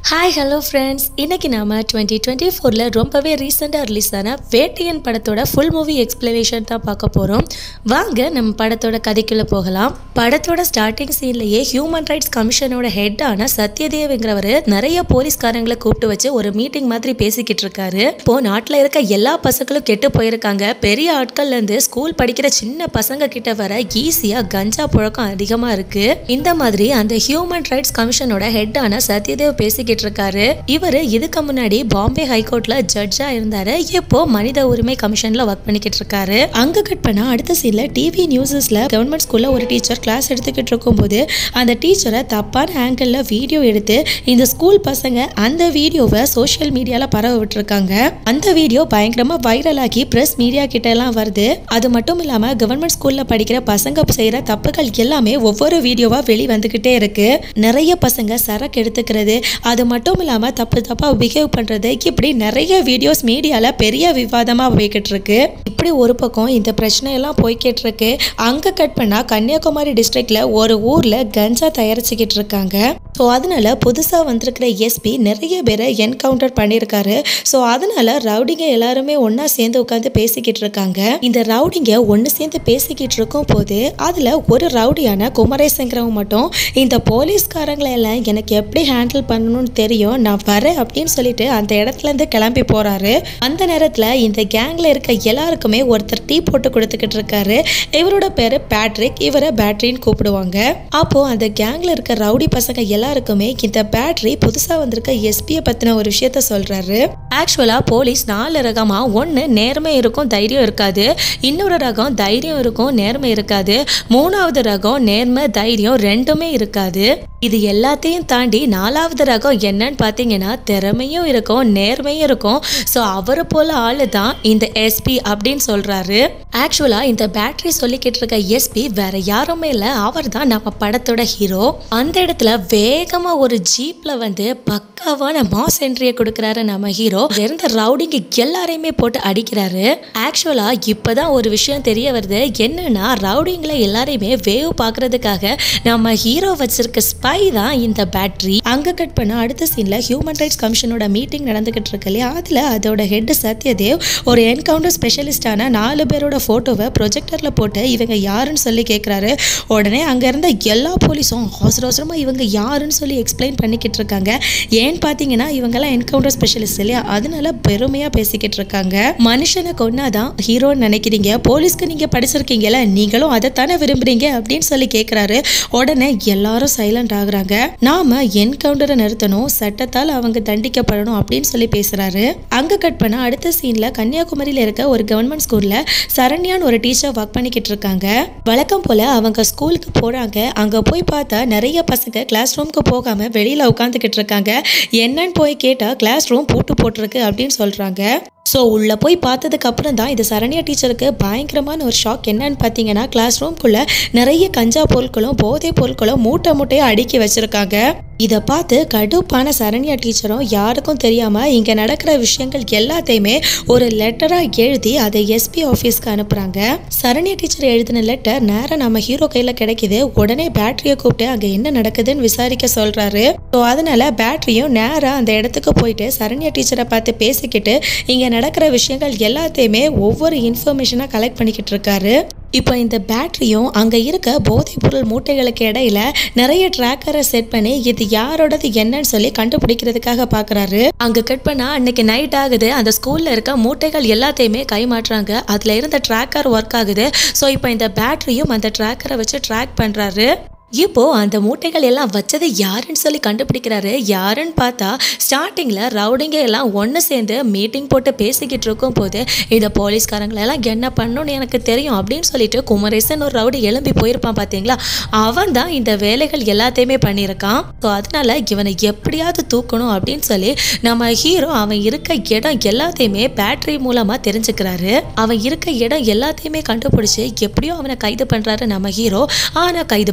hi hello friends இன்னைக்கு நாம twenty twenty ஃபோரில் ரொம்பவே ரீசெண்டாக ரிலீஸ் ஆன வேட்டையன் படத்தோட ஃபுல் மூவி எக்ஸ்பிளனேஷன் தான் பார்க்க போகிறோம் வாங்க நம்ம படத்தோட கதைக்குள்ளே போகலாம் படத்தோட ஸ்டார்டிங் சீன்லேயே ஹியூமன் ரைட்ஸ் கமிஷனோட ஹெட்டான சத்யதேவ்ங்கிறவர் நிறைய போலீஸ்காரங்களை கூப்பிட்டு வச்சு ஒரு மீட்டிங் மாதிரி பேசிக்கிட்டு இருக்காரு இப்போ நாட்டில் இருக்க எல்லா பசங்களும் கெட்டு போயிருக்காங்க பெரிய ஆட்கள்லேருந்து ஸ்கூல் படிக்கிற சின்ன பசங்க கிட்ட வர ஈஸியாக கஞ்சா புழக்கம் அதிகமாக இருக்கு இந்த மாதிரி அந்த ஹியூமன் ரைட்ஸ் கமிஷனோட ஹெட்டான சத்யதேவ் பேசிக்கிட்டு இருக்காரு இவரு இதுக்கு முன்னாடி பாம்பே ஹைகோர்ட்ல ஜட்ஜா இருந்தாரு இப்போ மனித உரிமை கமிஷன்ல ஒர்க் பண்ணிக்கிட்டு இருக்காரு அங்க கட் பண்ணா அடுத்த சீன்ல டிவி நியூஸஸ்ல கவர்மெண்ட் ஸ்கூல்ல ஒரு டீச்சர் கிளாஸ் எடுத்துக்கிட்டு இருக்கும்போது அந்த டீச்சரை தப்பான ஆங்கிள் வீடியோ எடுத்து இந்த ஸ்கூல் பசங்க அந்த வீடியோவை சோஷியல் மீடியால பரவ விட்டுருக்காங்க அந்த வீடியோ பயங்கரமா வைரல் ஆகி பிரஸ் மீடியா கிட்ட எல்லாம் வருது அது மட்டும் இல்லாம கவர்மெண்ட் ஸ்கூல்ல படிக்கிற பசங்க செய்யற தப்புகள் எல்லாமே ஒவ்வொரு வீடியோவா வெளி வந்துகிட்டே இருக்கு நிறைய பசங்க சரக்கு எடுத்துக்கிறது அது மட்டும் இல்லாம தப்பு தப்பா பிஹேவ் பண்றது இப்படி நிறைய வீடியோஸ் மீடியால பெரிய விவாதமா போய்கிட்டு இருக்கு இப்படி ஒரு பக்கம் இந்த பிரச்சனை எல்லாம் போய்கிட்டு இருக்கு அங்க கட் பண்ணா கன்னியாகுமரி டிஸ்ட்ரிக்ட்ல ஒரு ஊர்ல கஞ்சா தயாரிச்சுக்கிட்டு இருக்காங்க ஸோ அதனால புதுசா வந்திருக்கிற எஸ்பி நிறைய பேரை என்கவுண்டர் பண்ணியிருக்காரு ஸோ அதனால ரவுடிங்க எல்லாருமே ஒண்ணா சேர்ந்து உட்காந்து பேசிக்கிட்டு இருக்காங்க இந்த ரவுடிங்க ஒன்று சேர்ந்து பேசிக்கிட்டு இருக்கும் போது அதுல ஒரு ரவுடியான குமரேசங்கிறவங்க மட்டும் இந்த போலீஸ்காரங்களை எல்லாம் எனக்கு எப்படி ஹேண்டில் பண்ணணும்னு தெரியும் நான் வரேன் அப்படின்னு சொல்லிட்டு அந்த இடத்துல இருந்து கிளம்பி போறாரு அந்த நேரத்துல இந்த கேங்ல இருக்க எல்லாருக்குமே ஒருத்தர் டீ போட்டு கொடுத்துக்கிட்டு இருக்காரு இவரோட பேரு பேட்ரிக் இவரை பேட்டரின்னு கூப்பிடுவாங்க அப்போ அந்த கேங்ல இருக்க ரவுடி பசங்க எல்லாருக்குமே இந்த பேட்டரி புதுசா வந்திருக்க எஸ்பியை பத்தின ஒரு விஷயத்த சொல்றாரு ஆக்சுவலா போலீஸ் நாலு ரகமா ஒன்று நேர்மை இருக்கும் தைரியம் இருக்காது இன்னொரு ரகம் தைரியம் இருக்கும் நேர்மை இருக்காது மூணாவது ரகம் நேர்மை தைரியம் ரெண்டுமே இருக்காது இது எல்லாத்தையும் தாண்டி நாலாவது ரகம் என்னன்னு பார்த்தீங்கன்னா திறமையும் இருக்கும் நேர்மையும் இருக்கும் ஸோ அவரை போல ஆளு தான் இந்த எஸ்பி அப்படின்னு சொல்றாரு ஆக்சுவலா இந்த பேட்டரி சொல்லிக்கிட்டு இருக்க எஸ்பி வேற யாருமே இல்லை அவர் தான் நம்ம படத்தோட ஹீரோ அந்த இடத்துல வேகமா ஒரு ஜீப்ல வந்து பக்காவான மாஸ் என்ட்ரியை கொடுக்குறாரு நம்ம ஹீரோ இருந்த ரவுடிங்க எல்லாரையுமே போட்டு அடிக்கிறாரு ஆக்சுவலா இப்பதான் ஒரு விஷயம் தெரிய வருது என்னன்னா ரவுடிங்களை எல்லாரையுமே வேவ் பார்க்கறதுக்காக நம்ம ஹீரோ வச்சிருக்க ஸ்பை தான் இந்த பேட்டரி அங்க கட் பண்ண அடுத்த சீன்ல ஹியூமன் ரைட்ஸ் கமிஷனோட மீட்டிங் நடந்துகிட்டு இருக்கு இல்லையா அதுல அதோட ஹெட் சத்யதேவ் ஒரு என்கவுண்டர் ஸ்பெஷலிஸ்டான நாலு பேரோட போட்டோவை ப்ரொஜெக்டர்ல போட்டு இவங்க யாருன்னு சொல்லி கேட்குறாரு உடனே அங்க இருந்த எல்லா போலீஸும் அவசர அவசரமா இவங்க யாருன்னு சொல்லி எக்ஸ்பிளைன் பண்ணிக்கிட்டு இருக்காங்க ஏன்னு பார்த்தீங்கன்னா இவங்கெல்லாம் என்கவுண்டர் ஸ்பெஷலிஸ்ட் இல்லையா அதனால பெருமையா பேசிக்கிட்டு இருக்காங்க மனுஷனை கொன்னாதான் ஹீரோன்னு நினைக்கிறீங்க போலீஸ்க்கு நீங்க படிச்சிருக்கீங்கல்ல நீங்களும் அதைத்தானே விரும்புறீங்க அப்படின்னு சொல்லி கேட்குறாரு உடனே எல்லாரும் சைலண்ட் ஆகுறாங்க நாம என்கவுண்டரை நிறுத்தணும் சட்டத்தால் அவங்க தண்டிக்கப்படணும் அப்படின்னு சொல்லி பேசுறாரு அங்க கட் பண்ண அடுத்த சீன்ல கன்னியாகுமரியில இருக்க ஒரு கவர்மெண்ட் ஸ்கூல்ல சரண்யான்னு ஒரு டீச்சர் ஒர்க் பண்ணிக்கிட்டு இருக்காங்க வழக்கம் போல அவங்க ஸ்கூலுக்கு போறாங்க அங்க போய் பார்த்தா நிறைய பசங்க கிளாஸ் ரூம்க்கு போகாம வெளியில உட்காந்துக்கிட்டு இருக்காங்க என்னன்னு போய் கேட்டா கிளாஸ் ரூம் பூட்டு போட்டிருக்கு அப்படின்னு சொல்றாங்க ஸோ உள்ளே போய் பார்த்ததுக்கு அப்புறம் தான் இது சரண்யா டீச்சருக்கு பயங்கரமான ஒரு ஷாக் என்னன்னு பார்த்தீங்கன்னா கிளாஸ் ரூம்குள்ளே நிறைய கஞ்சா பொருட்களும் போதைப் பொருட்களும் மூட்டை மூட்டையாக அடுக்கி வச்சுருக்காங்க இதை பார்த்து கடுப்பான சரண்யா டீச்சரும் யாருக்கும் தெரியாமல் இங்கே நடக்கிற விஷயங்கள் எல்லாத்தையுமே ஒரு லெட்டராக எழுதி அதை எஸ்பி ஆஃபீஸ்க்கு அனுப்புகிறாங்க சரண்யா டீச்சர் எழுதின லெட்டர் நேராக நம்ம ஹீரோ கையில் கிடைக்குது உடனே பேட்டரியை கூப்பிட்டு அங்கே என்ன நடக்குதுன்னு விசாரிக்க சொல்கிறாரு ஸோ அதனால பேட்டரியும் நேராக அந்த இடத்துக்கு போயிட்டு சரண்யா டீச்சரை பார்த்து பேசிக்கிட்டு இங்கே நடக்கிற விஷயங்கள் எல்லாத்தையுமே ஒவ்வொரு இன்ஃபர்மேஷனாக கலெக்ட் பண்ணிக்கிட்டு இருக்காரு இப்போ இந்த பேட்டரியும் அங்கே இருக்க போதைப் பொருள் மூட்டைகளுக்கு இடையில நிறைய ட்ராக்கரை செட் பண்ணி இது யாரோடது என்னன்னு சொல்லி கண்டுபிடிக்கிறதுக்காக பார்க்குறாரு அங்கே கட் பண்ணால் அன்னைக்கு நைட் ஆகுது அந்த ஸ்கூலில் இருக்க மூட்டைகள் எல்லாத்தையுமே கைமாற்றுறாங்க அதில் இருந்த ட்ராக்கர் ஒர்க் ஆகுது ஸோ இப்போ இந்த பேட்டரியும் அந்த ட்ராக்கரை வச்சு ட்ராக் பண்ணுறாரு இப்போ அந்த மூட்டைகள் எல்லாம் வச்சது யாருன்னு சொல்லி கண்டுபிடிக்கிறாரு யாருன்னு பார்த்தா ஸ்டார்டிங்கில் ரவுடிங்க எல்லாம் ஒன்று சேர்ந்து மீட்டிங் போட்டு பேசிக்கிட்டு இருக்கும் போது இந்த போலீஸ்காரங்களை எல்லாம் என்ன பண்ணணும்னு எனக்கு தெரியும் அப்படின்னு சொல்லிட்டு குமரேசன் ஒரு ரவுடி எழும்பி போயிருப்பான் பார்த்தீங்களா அவன் தான் இந்த வேலைகள் எல்லாத்தையுமே பண்ணியிருக்கான் ஸோ அதனால இவனை எப்படியாவது தூக்கணும் அப்படின்னு சொல்லி நம்ம ஹீரோ அவன் இருக்க இடம் எல்லாத்தையுமே பேட்டரி மூலமாக தெரிஞ்சுக்கிறாரு அவன் இருக்க இடம் எல்லாத்தையுமே கண்டுபிடிச்சு எப்படியோ அவனை கைது பண்ணுறாரு நம்ம ஹீரோ ஆனால் கைது பண்ண அப்புறம்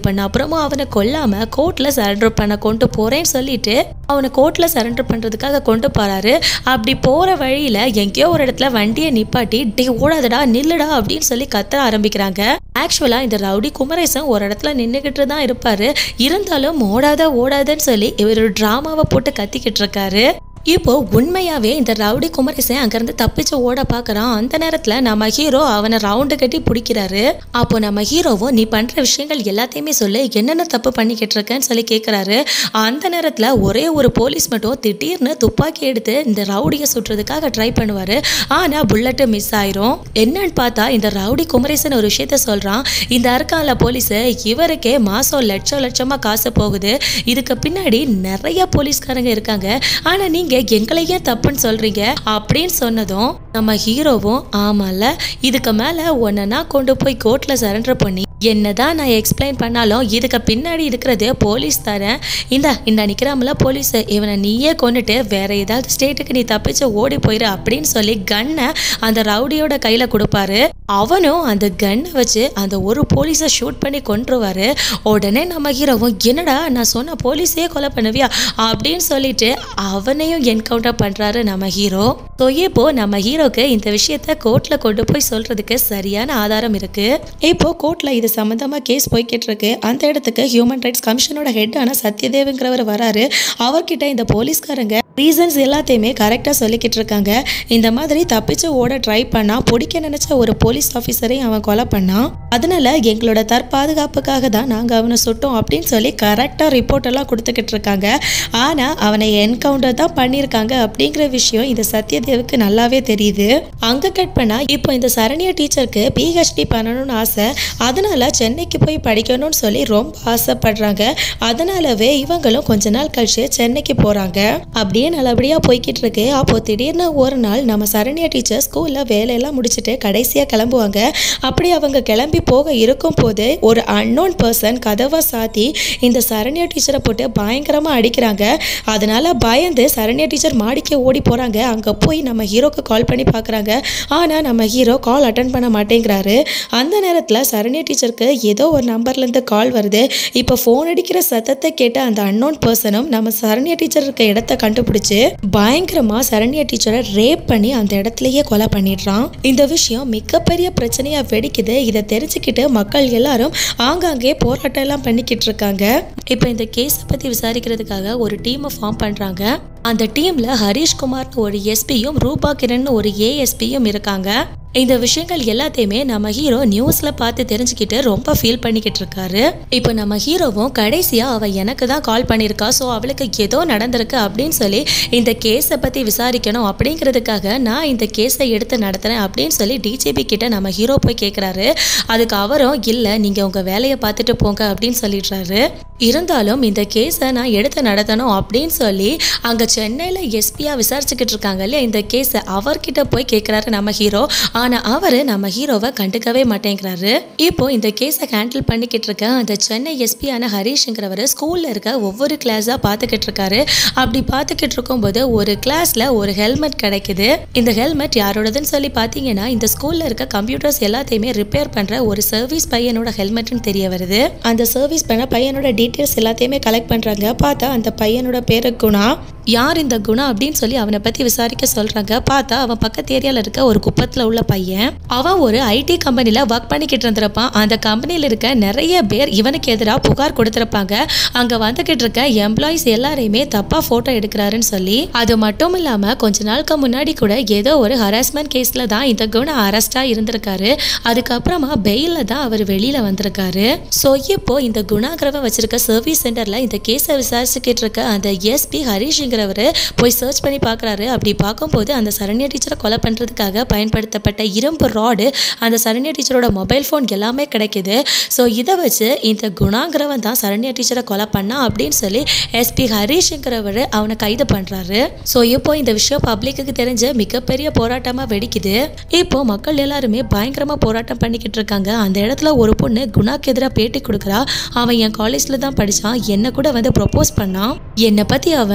அதுக்கப்புறமா அவனை கொல்லாம கோர்ட்ல சரண்டர் பண்ண கொண்டு போறேன்னு சொல்லிட்டு அவனை கோர்ட்ல சரண்டர் பண்றதுக்காக கொண்டு போறாரு அப்படி போற வழியில எங்கேயோ ஒரு இடத்துல வண்டியை நிப்பாட்டி டே ஓடாதடா நில்லுடா அப்படின்னு சொல்லி கத்த ஆரம்பிக்கிறாங்க ஆக்சுவலா இந்த ரவுடி குமரேசன் ஒரு இடத்துல நின்றுகிட்டு தான் இருப்பாரு இருந்தாலும் ஓடாத ஓடாதன்னு சொல்லி இவர் ஒரு டிராமாவை போட்டு கத்திக்கிட்டு இருக்காரு இப்போ உண்மையாவே இந்த ரவுடி குமரேசன் அங்கிருந்து தப்பிச்சு ஓட பாக்குறான் அந்த நேரத்துல நம்ம ஹீரோ அவனை ரவுண்டு கட்டி பிடிக்கிறாரு அப்போ நம்ம ஹீரோவும் நீ பண்ற விஷயங்கள் எல்லாத்தையுமே சொல்லு என்னென்ன தப்பு பண்ணிக்கிட்டு இருக்கேன்னு சொல்லி கேக்குறாரு அந்த நேரத்துல ஒரே ஒரு போலீஸ் மட்டும் திடீர்னு துப்பாக்கி எடுத்து இந்த ரவுடியை சுட்டுறதுக்காக ட்ரை பண்ணுவாரு ஆனா புல்லட்டு மிஸ் ஆயிரும் என்னன்னு பார்த்தா இந்த ரவுடி குமரேசன் ஒரு விஷயத்த சொல்றான் இந்த இருக்கான்ல போலீஸ் இவருக்கே மாசம் லட்சம் லட்சமா காசு போகுது இதுக்கு பின்னாடி நிறைய போலீஸ்காரங்க இருக்காங்க ஆனா நீங்க எங்களையே தப்புன்னு சொல்றீங்க அப்படின்னு சொன்னதும் நம்ம ஹீரோவும் ஆமால இதுக்கு மேல உன்னை நான் கொண்டு போய் கோர்ட்ல சரண்டர் பண்ணி என்னதான் நான் எக்ஸ்பிளைன் பண்ணாலும் இதுக்கு பின்னாடி இருக்கிறது போலீஸ் தரேன் இந்த இந்த நிற்கிறாமல போலீஸ் இவனை நீயே கொண்டுட்டு வேற ஏதாவது ஸ்டேட்டுக்கு நீ தப்பிச்சு ஓடி போயிரு அப்படின்னு சொல்லி கன்னை அந்த ரவுடியோட கையில கொடுப்பாரு அவனும் அந்த கன்னை வச்சு அந்த ஒரு போலீஸை ஷூட் பண்ணி கொன்றுவாரு உடனே நம்ம ஹீரோவும் என்னடா நான் சொன்ன போலீஸே கொலை பண்ணுவியா அப்படின்னு சொல்லிட்டு அவனையும் என்கவுண்டர் பண்றாரு நம்ம ஹீரோ ஸோ இப்போ நம்ம ஹீரோக்கு இந்த விஷயத்த கோர்ட்ல கொண்டு போய் சொல்றதுக்கு சரியான ஆதாரம் இருக்கு இப்போ கோர்ட்ல இது சம்மந்தமாக கேஸ் போய்கிட்டு இருக்கு அந்த இடத்துக்கு ஹியூமன் ரைட்ஸ் கமிஷனோட ஹெட்டான சத்யதேவுங்கிறவர் வராரு அவர்கிட்ட இந்த போலீஸ்காரங்க ரீசன்ஸ் எல்லாத்தையுமே கரெக்டாக சொல்லிக்கிட்டு இருக்காங்க இந்த மாதிரி தப்பிச்சு ஓட ட்ரை பண்ணா பிடிக்க நினைச்ச ஒரு போலீஸ் ஆஃபீஸரையும் அவன் கொலை பண்ணான் அதனால எங்களோட தற்பாதுகாப்புக்காக தான் நாங்கள் அவனை சுட்டோம் அப்படின்னு சொல்லி கரெக்டாக ரிப்போர்ட் எல்லாம் கொடுத்துக்கிட்டு இருக்காங்க ஆனால் அவனை என்கவுண்டர் தான் பண்ணியிருக்காங்க அப்படிங்கிற விஷயம் இந்த சத்யதேவுக்கு நல்லாவே தெரியுது அங்கே கட் பண்ணா இப்போ இந்த சரண்யா டீச்சருக்கு பிஹெச்டி பண்ணணும்னு ஆசை அதனால சென்னைக்கு போய் படிக்கணும்னு சொல்லி ரொம்ப ஆசைப்படுறாங்க அதனாலவே இவங்களும் கொஞ்ச நாள் கழிச்சு சென்னைக்கு போறாங்க அப்படியே நல்லபடியா போய்கிட்டு இருக்கு அப்போ திடீர்னு ஒரு நாள் நம்ம சரண்யா டீச்சர் ஸ்கூல்ல வேலையெல்லாம் முடிச்சுட்டு கடைசியா கிளம்புவாங்க அப்படி அவங்க கிளம்பி போக இருக்கும் போது ஒரு அன்னோன் பர்சன் கதவை சாத்தி இந்த சரண்யா டீச்சரை போட்டு பயங்கரமா அடிக்கிறாங்க அதனால பயந்து சரண்யா டீச்சர் மாடிக்கு ஓடி போறாங்க அங்க போய் நம்ம ஹீரோக்கு கால் பண்ணி பார்க்கறாங்க ஆனா நம்ம ஹீரோ கால் அட்டன் பண்ண மாட்டேங்கிறாரு அந்த நேரத்துல சரண்யா டீச்சருக்கு ஏதோ ஒரு நம்பர்ல இருந்து கால் வருது இப்போ ஃபோன் அடிக்கிற சத்தத்தை கேட்ட அந்த அன்னோன் பர்சனும் நம்ம சரண்யா டீச்சர் இருக்க இடத்த கண்டுபிடிச்சு பயங்கரமா சரண்யா டீச்சரை ரேப் பண்ணி அந்த இடத்துலயே கொலை பண்ணிடுறான் இந்த விஷயம் மிகப்பெரிய பிரச்சனையா வெடிக்குது இதை தெரிஞ்சுக்கிட்டு மக்கள் எல்லாரும் ஆங்காங்கே போராட்டம் எல்லாம் பண்ணிக்கிட்டு இருக்காங்க இப்போ இந்த கேஸை பத்தி விசாரிக்கிறதுக்காக ஒரு டீமை ஃபார்ம் பண்றாங்க அந்த டீம்ல ஹரீஷ் குமார்னு ஒரு எஸ்பியும் ரூபா கிரண் ஒரு ஏஎஸ்பியும் இருக்காங்க இந்த விஷயங்கள் எல்லாத்தையுமே நம்ம ஹீரோ நியூஸ்ல பார்த்து தெரிஞ்சுக்கிட்டு ரொம்ப ஃபீல் பண்ணிக்கிட்டு இருக்காரு இப்போ நம்ம ஹீரோவும் கடைசியா அவ எனக்கு தான் கால் பண்ணியிருக்கா ஸோ அவளுக்கு ஏதோ நடந்திருக்கு அப்படின்னு சொல்லி இந்த கேஸை பத்தி விசாரிக்கணும் அப்படிங்கிறதுக்காக நான் இந்த கேஸை எடுத்து நடத்துறேன் அப்படின்னு சொல்லி டிஜிபி கிட்ட நம்ம ஹீரோ போய் கேட்குறாரு அதுக்கு அவரும் இல்லை நீங்க உங்க வேலையை பார்த்துட்டு போங்க அப்படின்னு சொல்லிடுறாரு இருந்தாலும் இந்த கேஸை நான் எடுத்து நடத்தணும் அப்படின்னு சொல்லி அங்கே சென்னையில் எஸ்பியாக விசாரிச்சுக்கிட்டு இருக்காங்க இல்லையா இந்த கேஸை அவர்கிட்ட போய் கேட்குறாரு நம்ம ஹீரோ ஆனால் அவர் நம்ம ஹீரோவை கண்டுக்கவே மாட்டேங்கிறாரு இப்போ இந்த கேஸை ஹேண்டில் பண்ணிக்கிட்டு இருக்க அந்த சென்னை எஸ்பியான ஹரீஷ்ங்கிறவர் ஸ்கூலில் இருக்க ஒவ்வொரு கிளாஸாக பார்த்துக்கிட்டு இருக்காரு அப்படி பார்த்துக்கிட்டு இருக்கும்போது ஒரு கிளாஸில் ஒரு ஹெல்மெட் கிடைக்குது இந்த ஹெல்மெட் யாரோடதுன்னு சொல்லி பார்த்தீங்கன்னா இந்த ஸ்கூலில் இருக்க கம்ப்யூட்டர்ஸ் எல்லாத்தையுமே ரிப்பேர் பண்ணுற ஒரு சர்வீஸ் பையனோட ஹெல்மெட்னு தெரிய வருது அந்த சர்வீஸ் பண்ண பையனோட டீட்டெயில்ஸ் எல்லாத்தையுமே கலெக்ட் பண்ணுறாங்க பார்த்தா அந்த பையனோட பேரு குணா யார் இந்த குணா அப்படின்னு சொல்லி அவனை பற்றி விசாரிக்க சொல்கிறாங்க பார்த்தா அவன் பக்கத்து ஏரியாவில் இருக்க ஒரு குப்பத்தில் உள்ள பையன் அவன் ஒரு ஐடி கம்பெனியில் ஒர்க் பண்ணிக்கிட்டு இருந்திருப்பான் அந்த கம்பெனியில் இருக்க நிறைய பேர் இவனுக்கு எதிராக புகார் கொடுத்துருப்பாங்க அங்கே வந்துக்கிட்டு இருக்க எம்ப்ளாயிஸ் எல்லாரையுமே தப்பாக ஃபோட்டோ எடுக்கிறாருன்னு சொல்லி அது மட்டும் இல்லாமல் கொஞ்ச நாளுக்கு முன்னாடி கூட ஏதோ ஒரு ஹராஸ்மெண்ட் கேஸில் தான் இந்த குணா அரெஸ்டாக இருந்திருக்காரு அதுக்கப்புறமா பெயிலில் தான் அவர் வெளியில் வந்திருக்காரு ஸோ இப்போ இந்த குணாகிரவன் வச்சிருக்க சர்வீஸ் சென்டரில் இந்த கேஸை விசாரிச்சுக்கிட்டு இருக்க அந்த எஸ்பி ஹரிஷ்ங்கிறவர் போய் சர்ச் பண்ணி பார்க்குறாரு அப்படி பார்க்கும்போது அந்த சரண்யா டீச்சரை கொலை பண்ணுறதுக்காக பயன்படுத்தப்பட்ட இரும்பு ராடு அந்த சரண்யா டீச்சரோட மொபைல் ஃபோன் எல்லாமே கிடைக்குது ஸோ இதை வச்சு இந்த குணாங்கிறவன் தான் சரண்யா டீச்சரை கொலை பண்ணா அப்படின்னு சொல்லி எஸ்பி ஹரிஷ்ங்கிறவர் அவனை கைது பண்ணுறாரு ஸோ இப்போ இந்த விஷயம் பப்ளிக்கு தெரிஞ்ச மிகப்பெரிய போராட்டமாக வெடிக்குது இப்போ மக்கள் எல்லாருமே பயங்கரமாக போராட்டம் பண்ணிக்கிட்டு இருக்காங்க அந்த இடத்துல ஒரு பொண்ணு குணாக்கு எதிராக பேட்டி கொடுக்குறா அவன் என் காலேஜில் தான் படித்தான் என்னை கூட வந்து ப்ரொப்போஸ் பண்ணான் என்னை பற்றி அவன் பயங்கர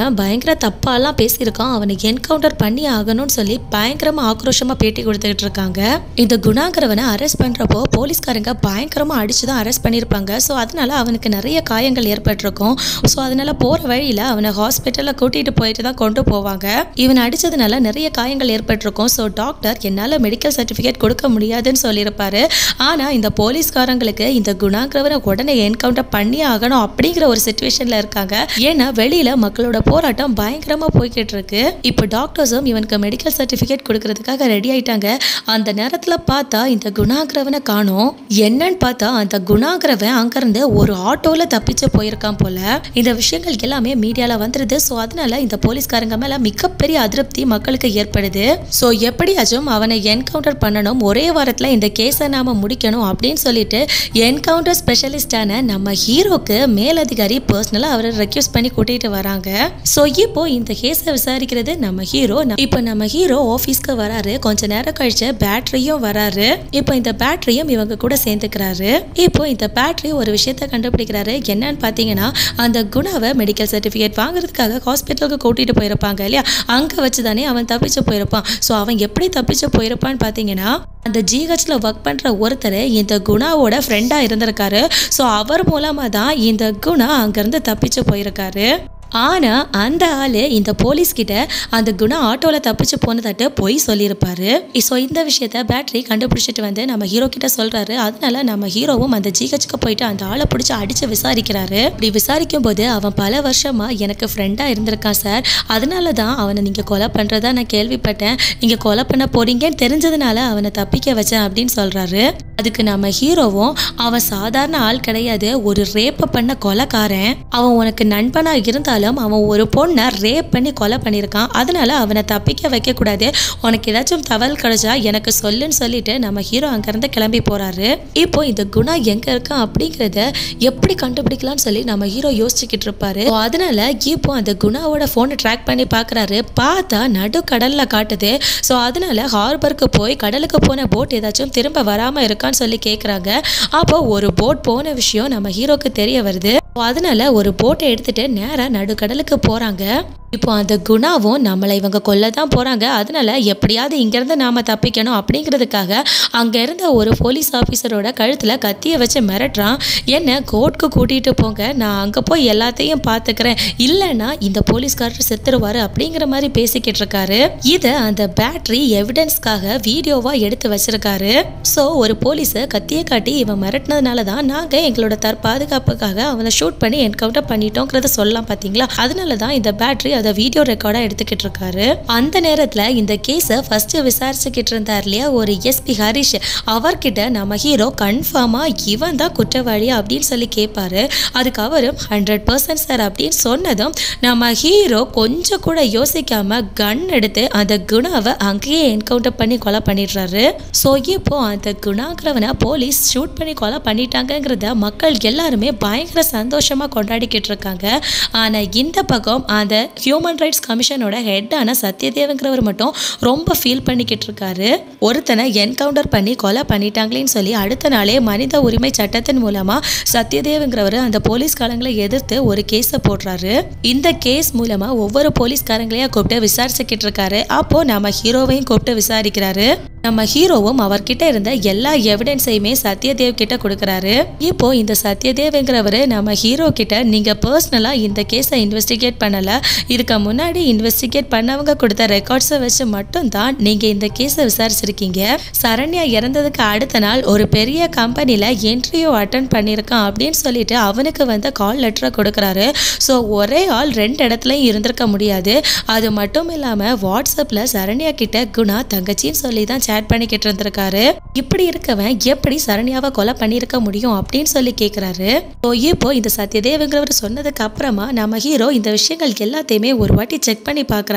பயங்கர தப்பாலாம் பேசியிருக்கான் அவனை என்கவுண்டர் பண்ணி ஆகணும்னு சொல்லி பயங்கரமா ஆக்ரோஷமா பேட்டி கொடுத்துக்கிட்டு இருக்காங்க இந்த குணாங்கிறவனை அரெஸ்ட் பண்றப்போ போலீஸ்காரங்க பயங்கரமா அடிச்சு தான் அரெஸ்ட் பண்ணியிருப்பாங்க ஸோ அதனால அவனுக்கு நிறைய காயங்கள் ஏற்பட்டிருக்கும் ஸோ அதனால போற வழியில அவனை ஹாஸ்பிட்டல்ல கூட்டிட்டு போயிட்டு தான் கொண்டு போவாங்க இவன் அடிச்சதுனால நிறைய காயங்கள் ஏற்பட்டிருக்கும் ஸோ டாக்டர் என்னால மெடிக்கல் சர்டிஃபிகேட் கொடுக்க முடியாதுன்னு சொல்லியிருப்பாரு ஆனா இந்த போலீஸ்காரங்களுக்கு இந்த குணாங்கிறவரை உடனே என்கவுண்டர் பண்ணி ஆகணும் அப்படிங்கிற ஒரு சுச்சுவேஷன்ல இருக்காங்க ஏன்னா வெளியில மக்களோட போராட்டம் பயங்கரமா போய்கிட்டு இருக்கு இப்போ டாக்டர்ஸும் இவனுக்கு மெடிக்கல் சர்டிஃபிகேட் கொடுக்கறதுக்காக ரெடி ஆயிட்டாங்க அந்த நேரத்துல பார்த்தா இந்த குணாகிரவனை காணோம் என்னன்னு பார்த்தா அந்த குணாகிரவன் அங்கிருந்து ஒரு ஆட்டோல தப்பிச்சு போயிருக்கான் போல இந்த விஷயங்கள் எல்லாமே மீடியால வந்துருது ஸோ அதனால இந்த போலீஸ்காரங்க மேல மிகப்பெரிய அதிருப்தி மக்களுக்கு ஏற்படுது ஸோ எப்படியாச்சும் அவனை என்கவுண்டர் பண்ணணும் ஒரே வாரத்துல இந்த கேஸை நாம முடிக்கணும் அப்படின்னு சொல்லிட்டு என்கவுண்டர் ஸ்பெஷலிஸ்டான நம்ம ஹீரோக்கு மேலதிகாரி பர்சனலாக அவரை ரெக்யூஸ் பண்ணி கூட்டிட்டு வராங்க ஸோ இப்போ இந்த கேஸை விசாரிக்கிறது நம்ம ஹீரோ இப்போ நம்ம ஹீரோ ஆஃபீஸ்க்கு வராரு கொஞ்ச நேரம் கழிச்சு பேட்டரியும் வராரு இப்போ இந்த பேட்டரியும் இவங்க கூட சேர்ந்துக்கிறாரு இப்போ இந்த பேட்டரி ஒரு விஷயத்த கண்டுபிடிக்கிறாரு என்னன்னு பார்த்தீங்கன்னா அந்த குணாவை மெடிக்கல் சர்டிஃபிகேட் வாங்குறதுக்காக ஹாஸ்பிட்டலுக்கு கூட்டிட்டு போயிருப்பாங்க இல்லையா அங்கே வச்சு தானே அவன் தப்பிச்சு போயிருப்பான் ஸோ அவன் எப்படி தப்பிச்சு போயிருப்பான்னு பார்த்தீங்கன்னா அந்த ஜிஹெச்ல ஒர்க் பண்ற ஒருத்தர் இந்த குணாவோட ஃப்ரெண்டா இருந்திருக்காரு ஸோ அவர் மூலமா தான் இந்த குணா அங்கிருந்து தப்பிச்சு போயிருக்காரு ஆனா அந்த ஆளு இந்த போலீஸ் கிட்ட அந்த குணா ஆட்டோல தப்பிச்சு போனதட்டு போய் சொல்லியிருப்பாரு ஸோ இந்த விஷயத்த பேட்டரி கண்டுபிடிச்சிட்டு வந்து நம்ம ஹீரோ கிட்ட சொல்றாரு அதனால நம்ம ஹீரோவும் அந்த ஜிஹெச்க்கு போயிட்டு அந்த ஆளை பிடிச்சி அடிச்சு விசாரிக்கிறாரு இப்படி விசாரிக்கும் போது அவன் பல வருஷமா எனக்கு ஃப்ரெண்டா இருந்திருக்கான் சார் அதனால தான் அவனை நீங்க கொலை பண்றதா நான் கேள்விப்பட்டேன் நீங்க கொலை பண்ண போறீங்கன்னு தெரிஞ்சதுனால அவனை தப்பிக்க வச்சேன் அப்படின்னு சொல்றாரு அதுக்கு நம்ம ஹீரோவும் அவன் சாதாரண ஆள் கிடையாது ஒரு ரேப்பை பண்ண கொலைக்காரன் அவன் உனக்கு நண்பனா இருந்தாலும் அவன் ஒரு பொண்ணை ரேப் பண்ணி கொலை பண்ணியிருக்கான் அதனால அவனை தப்பிக்க வைக்க கூடாது உனக்கு ஏதாச்சும் தகவல் கிடைச்சா எனக்கு சொல்லுன்னு சொல்லிட்டு நம்ம ஹீரோ அங்கிருந்து கிளம்பி போறாரு இப்போ இந்த குணா எங்க இருக்கான் அப்படிங்கறத எப்படி கண்டுபிடிக்கலாம்னு சொல்லி நம்ம ஹீரோ யோசிச்சுக்கிட்டு இருப்பாரு So, அதனால இப்போ அந்த குணாவோட போனை ட்ராக் பண்ணி பாக்குறாரு பார்த்தா நடு கடல்ல காட்டுது ஸோ அதனால ஹார்பருக்கு போய் கடலுக்கு போன போட் ஏதாச்சும் திரும்ப வராம இருக்கான்னு சொல்லி கேக்குறாங்க அப்போ ஒரு போட் போன விஷயம் நம்ம ஹீரோக்கு தெரிய வருது So, அதனால ஒரு போட்டை எடுத்துட்டு நேரா நடுக்கடலுக்கு போறாங்க இப்போ அந்த குணாவும் நம்மளை இவங்க கொல்ல தான் போறாங்க அதனால எப்படியாவது இங்கிருந்து நாம தப்பிக்கணும் அப்படிங்கிறதுக்காக அங்க இருந்த ஒரு போலீஸ் ஆஃபீஸரோட கழுத்துல கத்திய வச்சு மிரட்டுறான் என்ன கோர்ட்க்கு கூட்டிட்டு போங்க நான் அங்க போய் எல்லாத்தையும் பாத்துக்கிறேன் இல்லைன்னா இந்த போலீஸ்காரர் செத்துருவாரு அப்படிங்கிற மாதிரி பேசிக்கிட்டு இருக்காரு இதை அந்த பேட்டரி எவிடன்ஸ்க்காக வீடியோவா எடுத்து வச்சிருக்காரு ஸோ ஒரு போலீஸை கத்தியை காட்டி இவன் மிரட்டினதுனால தான் நாங்க எங்களோட தற்பாதுகாப்புக்காக அவனை ஷூட் பண்ணி என்கவுண்டர் பண்ணிட்டோங்கிறத சொல்லலாம் பாத்தீங்களா அதனால தான் இந்த பேட்டரி அதை வீடியோ ரெக்கார்டா எடுத்துக்கிட்டு இருக்காரு அந்த நேரத்துல இந்த கேஸை ஃபர்ஸ்ட் விசாரிச்சுக்கிட்டு இருந்தார் இல்லையா ஒரு எஸ்பி ஹரிஷ் அவர்கிட்ட நம்ம ஹீரோ கன்ஃபார்மா இவன் தான் குற்றவாளி அப்படின்னு சொல்லி கேட்பாரு அதுக்கு அவரும் ஹண்ட்ரட் பர்சன்ட் சார் அப்படின்னு சொன்னதும் நம்ம ஹீரோ கொஞ்சம் கூட யோசிக்காம கன் எடுத்து அந்த குணாவை அங்கேயே என்கவுண்டர் பண்ணி கொலை பண்ணிடுறாரு ஸோ இப்போ அந்த குணாங்கிறவனை போலீஸ் ஷூட் பண்ணி கொலை பண்ணிட்டாங்கங்கிறத மக்கள் எல்லாருமே பயங்கர சந்தோஷமா கொண்டாடிக்கிட்டு இருக்காங்க ஆனா இந்த பக்கம் அந்த ஹியூமன் ரைட்ஸ் கமிஷனோட ஹெட்டான சத்யதேவங்கிறவர் மட்டும் ரொம்ப ஃபீல் பண்ணிக்கிட்டு இருக்காரு ஒருத்தனை என்கவுண்டர் பண்ணி கொலை பண்ணிட்டாங்களேன்னு சொல்லி அடுத்த நாளே மனித உரிமை சட்டத்தின் மூலமா சத்யதேவங்கிறவர் அந்த போலீஸ்காரங்களை எதிர்த்து ஒரு கேஸை போடுறாரு இந்த கேஸ் மூலமா ஒவ்வொரு போலீஸ்காரங்களையா கூப்பிட்டு விசாரிச்சுக்கிட்டு இருக்காரு அப்போ நம்ம ஹீரோவையும் கூப்பிட்டு விசாரிக்கிறாரு நம்ம ஹீரோவும் அவர்கிட்ட இருந்த எல்லா எவிடன்ஸையுமே சத்யதேவ் கிட்ட கொடுக்கறாரு இப்போ இந்த சத்யதேவ்ங்கிறவர் நம்ம ஹீரோ கிட்ட நீங்க பர்சனலா இந்த கேஸை இன்வெஸ்டிகேட் பண்ணல இதுக்கு முன்னாடி இன்வெஸ்டிகேட் பண்ணவங்க கொடுத்த ரெக்கார்ட்ஸை வச்சு மட்டும்தான் நீங்க இந்த கேஸை விசாரிச்சிருக்கீங்க சரண்யா இறந்ததுக்கு அடுத்த நாள் ஒரு பெரிய கம்பெனில இன்டர்வியூ அட்டன் பண்ணியிருக்கான் அப்படின்னு சொல்லிட்டு அவனுக்கு வந்த கால் லெட்டரை கொடுக்கறாரு ஸோ ஒரே ஆள் ரெண்டு இடத்துலையும் இருந்திருக்க முடியாது அது மட்டும் இல்லாம வாட்ஸ்அப்ல சரண்யா கிட்ட குணா தங்கச்சின்னு சொல்லி தான் சேட் பண்ணிக்கிட்டு இருந்திருக்காரு இப்படி இருக்கவன் எப்படி சரண்யாவை கொலை பண்ணியிருக்க முடியும் அப்படின்னு சொல்லி கேட்குறாரு ஸோ இப்போ இந்த சத்யதேவங்கிறவர் சொன்னதுக்கு அப்புறமா நம்ம ஹீரோ இந்த விஷயங்கள் எல்லாத்தையுமே ஒரு வாட்டி செக் பண்ணி பார்க்குறாரு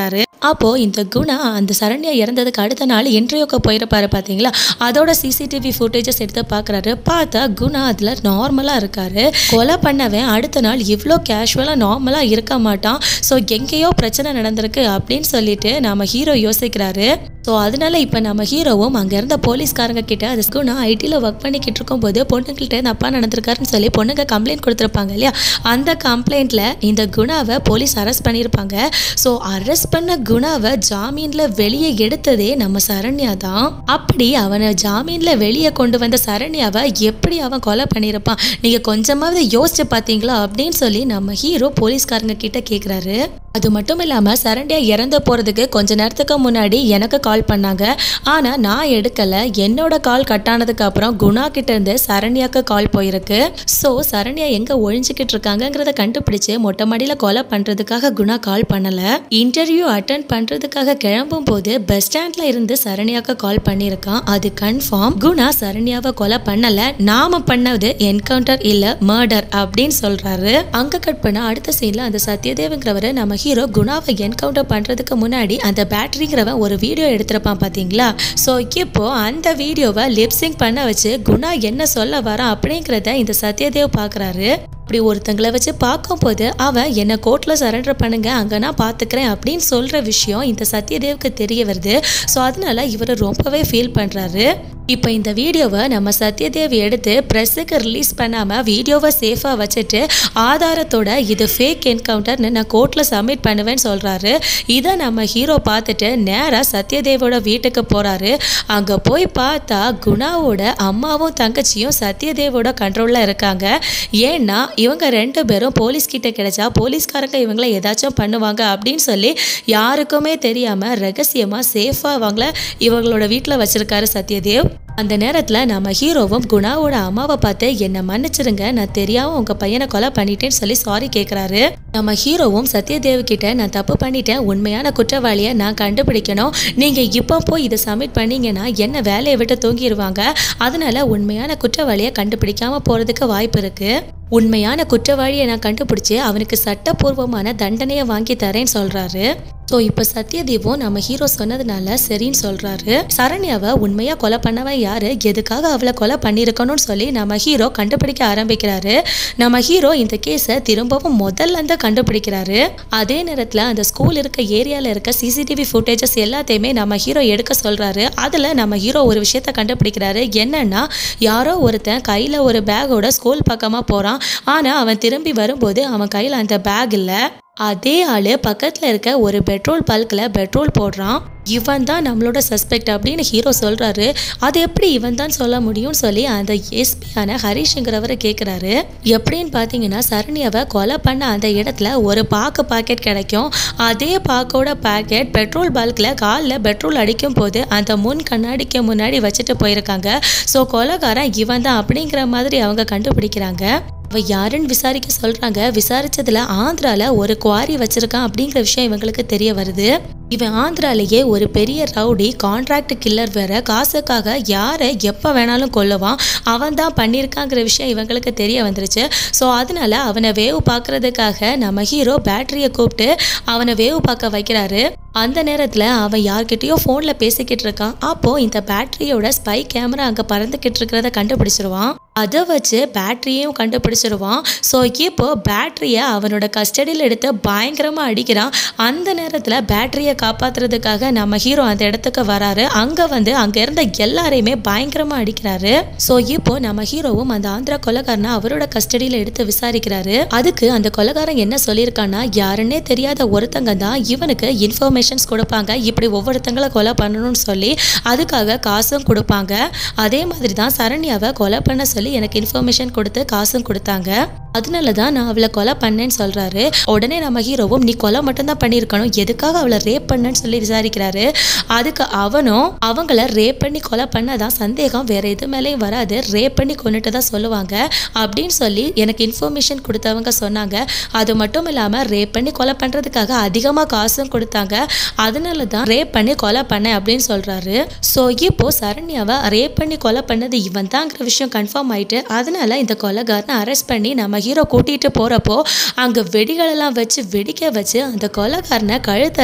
அப்போ இந்த குணா அந்த சரண்யா இறந்ததுக்கு அடுத்த நாள் இன்டர்வியூக்கு போயிருப்பாரு பார்த்தீங்களா அதோட சிசிடிவி ஃபுட்டேஜஸ் எடுத்து பார்க்குறாரு பார்த்தா குணா அதில் நார்மலாக இருக்காரு கொலை பண்ணவன் அடுத்த நாள் இவ்வளோ கேஷுவலாக நார்மலாக இருக்க மாட்டான் ஸோ எங்கேயோ பிரச்சனை நடந்திருக்கு அப்படின்னு சொல்லிட்டு நம்ம ஹீரோ யோசிக்கிறாரு ஸோ அதனால இப்போ நம்ம ஹீரோவும் அங்கே இருந்த போலீஸ்காரங்க கிட்ட அது குணா ஐடியில் ஒர்க் பண்ணிக்கிட்டு இருக்கும்போது பொண்ணுங்கள்ட்ட இந்த அப்பா நடந்திருக்காருன்னு சொல்லி பொண்ணுங்க கம்ப்ளைண்ட் கொடுத்துருப்பாங்க இல்லையா அந்த கம்ப்ளைண்ட்டில் இந்த குணாவை போலீஸ் அரெஸ்ட் பண்ணியிருப்பாங்க ஸோ அரெஸ்ட் பண்ண குணாவை ஜாமீனில் வெளியே எடுத்ததே நம்ம சரண்யா தான் அப்படி அவனை ஜாமீனில் வெளியே கொண்டு வந்த சரண்யாவை எப்படி அவன் கொலை பண்ணியிருப்பான் நீங்கள் கொஞ்சமாவது யோசிச்சு பார்த்தீங்களா அப்படின்னு சொல்லி நம்ம ஹீரோ போலீஸ்காரங்க கிட்ட கேட்குறாரு அது மட்டும் இல்லாமல் சரண்யா இறந்து போகிறதுக்கு கொஞ்ச நேரத்துக்கு முன்னாடி எனக்கு கால் பண்ணாங்க ஆனால் நான் எடுக்கலை என்னோட கால் கட் ஆனதுக்கு அப்புறம் குணா கிட்ட இருந்து சரண்யாக்கு கால் போயிருக்கு ஸோ சரண்யா எங்கே ஒழிஞ்சிக்கிட்டு இருக்காங்கங்கிறத கண்டுபிடிச்சு மொட்டை மாடியில் கொலை பண்ணுறதுக்காக குணா கால் பண்ணலை இன்டர்வியூ அட்டன் பண்ணுறதுக்காக கிளம்பும் போது பஸ் ஸ்டாண்ட்ல இருந்து சரண்யாக்கு கால் பண்ணியிருக்கான் அது கன்ஃபார்ம் குணா சரண்யாவை கொலை பண்ணலை நாம பண்ணது என்கவுண்டர் இல்லை மர்டர் அப்படின்னு சொல்றாரு அங்க கட் பண்ண அடுத்த சீன்ல அந்த சத்யதேவங்கிறவர் நம்ம ஹீரோ குணாவை என்கவுண்டர் பண்றதுக்கு முன்னாடி அந்த பேட்டரிங்கிறவன் ஒரு வீடியோ எடுத்திருப்பான் பாத்தீங்களா ஸோ இப்போ அந்த வீடியோவை லிப்சிங் பண்ண வச்சு குணா என்ன சொல்ல வரான் அப்படிங்கிறத இந்த சத்யதேவ் பார்க்குறாரு அப்படி ஒருத்தங்களை வச்சு பார்க்கும்போது அவன் என்னை கோர்ட்டில் சரண்டர் பண்ணுங்க அங்கே நான் பார்த்துக்கிறேன் அப்படின்னு சொல்கிற விஷயம் இந்த சத்யதேவுக்கு தெரிய வருது ஸோ அதனால இவர் ரொம்பவே ஃபீல் பண்ணுறாரு இப்போ இந்த வீடியோவை நம்ம சத்யதேவ் எடுத்து ப்ரெஸ்ஸுக்கு ரிலீஸ் பண்ணாமல் வீடியோவை சேஃபாக வச்சுட்டு ஆதாரத்தோட இது ஃபேக் என்கவுண்டர்னு நான் கோர்ட்டில் சப்மிட் பண்ணுவேன்னு சொல்கிறாரு இதை நம்ம ஹீரோ பார்த்துட்டு நேராக சத்யதேவோட வீட்டுக்கு போகிறாரு அங்கே போய் பார்த்தா குணாவோட அம்மாவும் தங்கச்சியும் சத்யதேவோட கண்ட்ரோலில் இருக்காங்க ஏன்னா இவங்க ரெண்டு பேரும் போலீஸ் கிட்ட கிடைச்சா போலீஸ்காரங்க இவங்கள ஏதாச்சும் பண்ணுவாங்க அப்படின்னு சொல்லி யாருக்குமே தெரியாமல் ரகசியமாக சேஃபாக அவங்கள இவங்களோட வீட்டில் வச்சிருக்காரு சத்யதேவ் அந்த நேரத்தில் நம்ம ஹீரோவும் குணாவோட அம்மாவை பார்த்து என்னை மன்னிச்சிருங்க நான் தெரியாமல் உங்கள் பையனை கொலை பண்ணிட்டேன்னு சொல்லி சாரி கேட்குறாரு நம்ம ஹீரோவும் சத்யதேவ் கிட்ட நான் தப்பு பண்ணிட்டேன் உண்மையான குற்றவாளியை நான் கண்டுபிடிக்கணும் நீங்கள் இப்போ போய் இதை சப்மிட் பண்ணீங்கன்னா என்ன வேலையை விட்டு தூங்கிடுவாங்க அதனால உண்மையான குற்றவாளியை கண்டுபிடிக்காம போகிறதுக்கு வாய்ப்பு இருக்குது உண்மையான குற்றவாளியை நான் கண்டுபிடிச்சி அவனுக்கு சட்டப்பூர்வமான தண்டனையை வாங்கி தரேன்னு சொல்றாரு ஸோ இப்போ சத்யதேவும் நம்ம ஹீரோ சொன்னதுனால சரின்னு சொல்றாரு சரண்யாவை உண்மையா கொலை பண்ணவன் யாரு எதுக்காக அவளை கொலை பண்ணியிருக்கணும்னு சொல்லி நம்ம ஹீரோ கண்டுபிடிக்க ஆரம்பிக்கிறாரு நம்ம ஹீரோ இந்த கேஸை திரும்பவும் முதல்ல இருந்து கண்டுபிடிக்கிறாரு அதே நேரத்தில் அந்த ஸ்கூல் இருக்க ஏரியாவில் இருக்க சிசிடிவி ஃபுட்டேஜஸ் எல்லாத்தையுமே நம்ம ஹீரோ எடுக்க சொல்றாரு அதில் நம்ம ஹீரோ ஒரு விஷயத்த கண்டுபிடிக்கிறாரு என்னன்னா யாரோ ஒருத்தன் கையில் ஒரு பேக்கோட ஸ்கூல் பக்கமாக போகிறான் ஆனால் அவன் திரும்பி வரும்போது அவன் கையில் அந்த பேக் இல்லை அதே ஆள் பக்கத்தில் இருக்க ஒரு பெட்ரோல் பல்கில் பெட்ரோல் போடுறான் இவன் தான் நம்மளோட சஸ்பெக்ட் அப்படின்னு ஹீரோ சொல்கிறாரு அது எப்படி இவன் தான் சொல்ல முடியும்னு சொல்லி அந்த எஸ்பியான ஹரிஷ்ங்கிறவரை கேட்குறாரு எப்படின்னு பார்த்தீங்கன்னா சரண்யாவை கொலை பண்ண அந்த இடத்துல ஒரு பாக்கு பாக்கெட் கிடைக்கும் அதே பாக்கோட பாக்கெட் பெட்ரோல் பல்கில் காலில் பெட்ரோல் அடிக்கும் போது அந்த முன் கண்ணாடிக்கு முன்னாடி வச்சுட்டு போயிருக்காங்க ஸோ கொலைகாரன் இவன் தான் அப்படிங்கிற மாதிரி அவங்க கண்டுபிடிக்கிறாங்க அவ யாருன்னு விசாரிக்க சொல்றாங்க விசாரிச்சதுல ஆந்திரால ஒரு குவாரி வச்சிருக்கான் அப்படிங்கிற விஷயம் இவங்களுக்கு தெரிய வருது இவன் ஆந்திராலேயே ஒரு பெரிய ரவுடி கான்ட்ராக்ட் கில்லர் வேற காசுக்காக யாரை எப்போ வேணாலும் கொல்லுவான் அவன் தான் பண்ணியிருக்காங்கிற விஷயம் இவங்களுக்கு தெரிய வந்துருச்சு ஸோ அதனால அவனை வேவு பார்க்கறதுக்காக நம்ம ஹீரோ பேட்டரியை கூப்பிட்டு அவனை வேவு பார்க்க வைக்கிறாரு அந்த நேரத்தில் அவன் யார்கிட்டயோ ஃபோனில் பேசிக்கிட்டு இருக்கான் அப்போ இந்த பேட்டரியோட ஸ்பை கேமரா அங்கே பறந்துக்கிட்டு இருக்கிறத கண்டுபிடிச்சிருவான் அதை வச்சு பேட்டரியையும் கண்டுபிடிச்சிருவான் ஸோ இப்போ பேட்டரியை அவனோட கஸ்டடியில் எடுத்து பயங்கரமாக அடிக்கிறான் அந்த நேரத்தில் பேட்டரியை காப்பாத்துறதுக்காக நம்ம ஹீரோ அந்த இடத்துக்கு வராரு அங்கே வந்து அங்கே இருந்த எல்லாரையுமே பயங்கரமாக அடிக்கிறாரு ஸோ இப்போ நம்ம ஹீரோவும் அந்த ஆந்திரா கொலைகாரனை அவரோட கஸ்டடியில் எடுத்து விசாரிக்கிறாரு அதுக்கு அந்த கொலைகாரன் என்ன சொல்லியிருக்கான்னா யாருன்னே தெரியாத ஒருத்தங்க தான் இவனுக்கு இன்ஃபர்மேஷன்ஸ் கொடுப்பாங்க இப்படி ஒவ்வொருத்தங்களை கொலை பண்ணணும்னு சொல்லி அதுக்காக காசும் கொடுப்பாங்க அதே மாதிரி தான் சரண்யாவை கொலை பண்ண சொல்லி எனக்கு இன்ஃபர்மேஷன் கொடுத்து காசும் கொடுத்தாங்க அதனால தான் நான் அவளை கொலை பண்ணேன்னு சொல்றாரு உடனே நம்ம ஹீரோவும் நீ கொலை மட்டும்தான் பண்ணியிருக்கணும் எதுக்காக அவளை ரேப் பண்ணேன்னு சொல்லி விசாரிக்கிறாரு அதுக்கு அவனும் அவங்கள ரேப் பண்ணி கொலை பண்ணதான் சந்தேகம் வேற எது மேலேயும் வராது ரேப் பண்ணி கொண்டுட்டு தான் சொல்லுவாங்க அப்படின்னு சொல்லி எனக்கு இன்ஃபர்மேஷன் கொடுத்தவங்க சொன்னாங்க அது மட்டும் இல்லாமல் ரேப் பண்ணி கொலை பண்ணுறதுக்காக அதிகமாக காசும் கொடுத்தாங்க அதனால தான் ரேப் பண்ணி கொலை பண்ணேன் அப்படின்னு சொல்றாரு ஸோ இப்போ சரண்யாவை ரேப் பண்ணி கொலை பண்ணது இவன் தாங்கிற விஷயம் கன்ஃபார்ம் ஆயிட்டு அதனால இந்த கொலைகாரனை அரெஸ்ட் பண்ணி நம்ம ஹீரோ கூட்டிட்டு போறப்போ அங்க வெடிகளெல்லாம் வச்சு வெடிக்க வச்சு அந்த கொலைகாரனை கழுத்தறுத்து ஒரு